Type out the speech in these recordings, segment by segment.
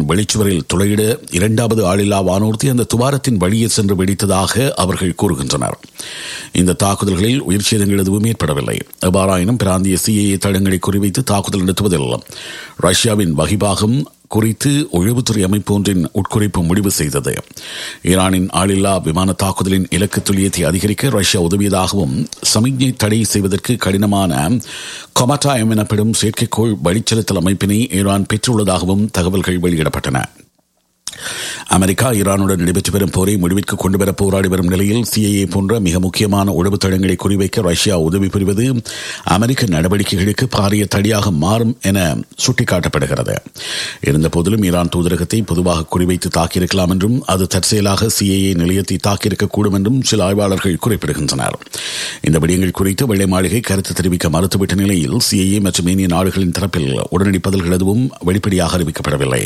வெளிச்சுவரில் துளையிட இரண்டாவது ஆளில்லா வானூர்தி அந்த துவாரத்தின் வழியே சென்று வெடித்ததாக அவர்கள் கூறுகின்றனர் இந்த தாக்குதல்களில் உயிர் சேதங்கள் எதுவும் ஏற்படவில்லை எவ்வாறாயினும் பிராந்திய சிஏஏ தளங்களை குறிவைத்து தாக்குதல் நடத்துவதில் ரஷ்யாவின் வகிபாகம் குறித்து உளவுத்துறை அமைப்பு ஒன்றின் உட்குறிப்பு முடிவு செய்தது ஈரானின் ஆளில்லா விமான தாக்குதலின் இலக்கு துல்லியத்தை அதிகரிக்க ரஷ்யா உதவியதாகவும் சமிக்ஞை தடை செய்வதற்கு கடினமான கொமட்டாயம் எனப்படும் செயற்கைக்கோள் வழிச்செலுத்தல் அமைப்பினை ஈரான் பெற்றுள்ளதாகவும் தகவல்கள் வெளியிடப்பட்டன அமெரிக்கா ஈரானுடன் நடைபெற்று வரும் போரை முடிவிற்கு கொண்டுவர போராடி வரும் நிலையில் சிஐஏ போன்ற மிக முக்கியமான உளவு தளங்களை குறிவைக்க ரஷ்யா உதவி புரிவது அமெரிக்க நடவடிக்கைகளுக்கு பாரிய தடியாக மாறும் என சுட்டிக்காட்டப்படுகிறது இருந்தபோதிலும் ஈரான் தூதரகத்தை பொதுவாக குறிவைத்து தாக்கியிருக்கலாம் என்றும் அது தற்செயலாக சிஐஏ நிலையத்தை தாக்கியிருக்கக்கூடும் என்றும் சில ஆய்வாளர்கள் குறிப்பிடுகின்றனர் இந்த விடயங்கள் குறித்து வெள்ளை மாளிகை கருத்து தெரிவிக்க மறுத்துவிட்ட நிலையில் சிஐஏ மற்றும் ஏனைய நாடுகளின் தரப்பில் உடனடி பதில்கள் எதுவும் வெளிப்படையாக அறிவிக்கப்படவில்லை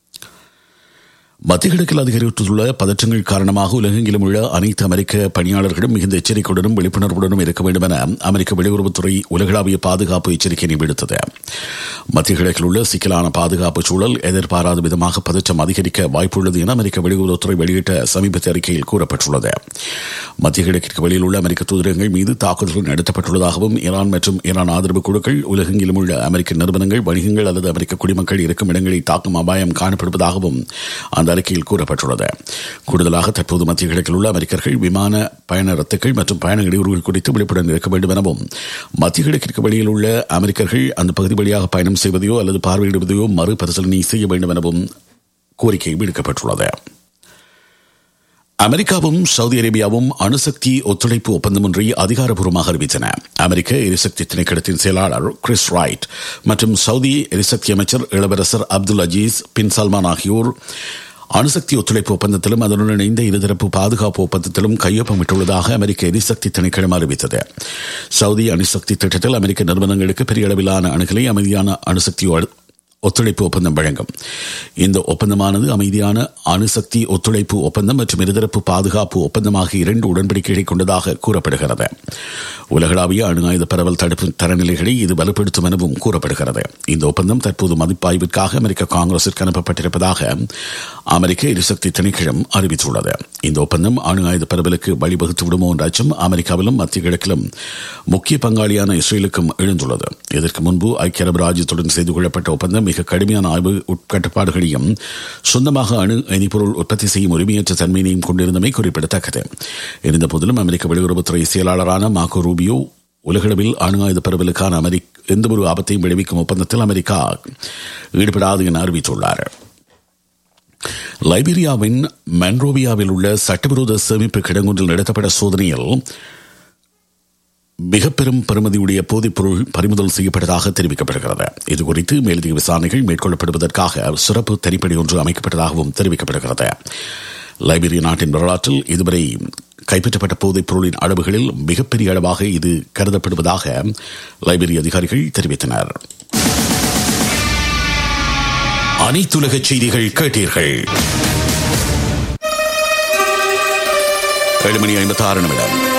மத்திய கிழக்கில் அதிகரித்துள்ள பதற்றங்கள் காரணமாக உலகெங்கிலும் உள்ள அனைத்து அமெரிக்க பணியாளர்களும் மிகுந்த எச்சரிக்கையுடனும் விழிப்புணர்வுடனும் இருக்க வேண்டும் என அமெரிக்க வெளியுறவுத்துறை உலகளாவிய பாதுகாப்பு எச்சரிக்கையை விடுத்தது மத்திய கிழக்கில் உள்ள சிக்கலான பாதுகாப்பு சூழல் எதிர்பாராத விதமாக பதற்றம் அதிகரிக்க வாய்ப்புள்ளது என அமெரிக்க வெளியுறவுத்துறை வெளியிட்ட சமீபத்திய அறிக்கையில் கூறப்பட்டுள்ளது மத்திய கிழக்கிற்கு வெளியில் உள்ள அமெரிக்க தூதரகங்கள் மீது தாக்குதல்கள் நடத்தப்பட்டுள்ளதாகவும் ஈரான் மற்றும் ஈரான் ஆதரவு குழுக்கள் உலகெங்கிலும் உள்ள அமெரிக்க நிறுவனங்கள் வணிகங்கள் அல்லது அமெரிக்க குடிமக்கள் இருக்கும் இடங்களை தாக்கும் அபாயம் காணப்படுவதாகவும் அந்த அறிக்கையில் கூறப்பட்டுள்ளது கூடுதலாக தற்போது மத்திய கிழக்கில் உள்ள அமெரிக்கர்கள் விமான பயண ரத்துக்கள் மற்றும் பயண இடையூறுகள் குறித்து விழிப்புடன் இருக்க வேண்டும் எனவும் மத்திய கிழக்கிற்கு வெளியில் உள்ள அமெரிக்கர்கள் அந்த பகுதி வழியாக பயணம் செய்வதையோ அல்லது பார்வையிடுவதையோ மறுபரிசீலனை செய்ய வேண்டும் எனவும் கோரிக்கை விடுக்கப்பட்டுள்ளது அமெரிக்காவும் சவுதி அரேபியாவும் அணுசக்தி ஒத்துழைப்பு ஒப்பந்தம் ஒன்றை அதிகாரப்பூர்வமாக அறிவித்தன அமெரிக்க எரிசக்தி திணைக்களத்தின் செயலாளர் கிறிஸ் ரைட் மற்றும் சவுதி எரிசக்தி அமைச்சர் இளவரசர் அப்துல் அஜீஸ் பின் சல்மான் ஆகியோர் அணுசக்தி ஒத்துழைப்பு ஒப்பந்தத்திலும் அதனுடன் இணைந்த இருதரப்பு பாதுகாப்பு ஒப்பந்தத்திலும் கையொப்பமிட்டுள்ளதாக அமெரிக்க எரிசக்தி திணைக்களம் அறிவித்தது சவுதி அணுசக்தி திட்டத்தில் அமெரிக்க நிறுவனங்களுக்கு பெரிய அளவிலான அணுகலை அமைதியான அணுசக்தி ஒத்துழைப்பு ஒப்பந்தம் வழங்கும் இந்த ஒப்பந்தமானது அமைதியான அணுசக்தி ஒத்துழைப்பு ஒப்பந்தம் மற்றும் இருதரப்பு பாதுகாப்பு ஒப்பந்தம் ஆகிய இரண்டு உடன்படிக்கைகளை கொண்டதாக கூறப்படுகிறது உலகளாவிய அணு ஆயுத பரவல் தடுப்பு தரநிலைகளை இது வலுப்படுத்தும் எனவும் கூறப்படுகிறது இந்த ஒப்பந்தம் தற்போது மதிப்பாய்விற்காக அமெரிக்க காங்கிரசிற்கு அனுப்பப்பட்டிருப்பதாக அமெரிக்க எரிசக்தி திணைக்களம் அறிவித்துள்ளது இந்த ஒப்பந்தம் அணு ஆயுத பரவலுக்கு வழிவகுத்து விடுமோ என்ற அச்சம் அமெரிக்காவிலும் மத்திய கிழக்கிலும் முக்கிய பங்காளியான இஸ்ரேலுக்கும் எழுந்துள்ளது இதற்கு முன்பு ஐக்கிய அரபு ராஜ்யத்துடன் செய்து கொள்ளப்பட்ட ஒப்பந்தம் மிக கடுமையான ஆய்வு உட்கட்டுப்பாடுகளையும் சொந்தமாக அணு எரிபொருள் உற்பத்தி செய்யும் உரிமையற்ற தன்மையினையும் கொண்டிருந்தமை குறிப்பிடத்தக்கது இருந்தபோதிலும் அமெரிக்க வெளியுறவுத்துறை செயலாளரான மாக்கோ ரூபியோ உலகளவில் அணு ஆயுத பரவலுக்கான அமெரிக்க எந்த ஒரு ஆபத்தையும் விளைவிக்கும் ஒப்பந்தத்தில் அமெரிக்கா ஈடுபடாது என அறிவித்துள்ளார் லைபீரியாவின் மென்ரோவியாவில் உள்ள சட்டவிரோத சேமிப்பு கிடங்கொன்றில் நடத்தப்பட்ட சோதனையில் மிக பெரும் பெறுமதியுடைய போதைப்பொருள் பறிமுதல் செய்யப்பட்டதாக தெரிவிக்கப்படுகிறது இதுகுறித்து மேலதிக விசாரணைகள் மேற்கொள்ளப்படுவதற்காக சிறப்பு தனிப்படை ஒன்று அமைக்கப்பட்டதாகவும் தெரிவிக்கப்படுகிறது லைபீரிய நாட்டின் வரலாற்றில் இதுவரை கைப்பற்றப்பட்ட போதைப் பொருளின் அளவுகளில் மிகப்பெரிய அளவாக இது கருதப்படுவதாக லைபீரிய அதிகாரிகள் தெரிவித்தனர் அனைத்துலக செய்திகள் கேட்டீர்கள் ஏழு மணி ஐம்பத்தி ஆறு நிமிடம்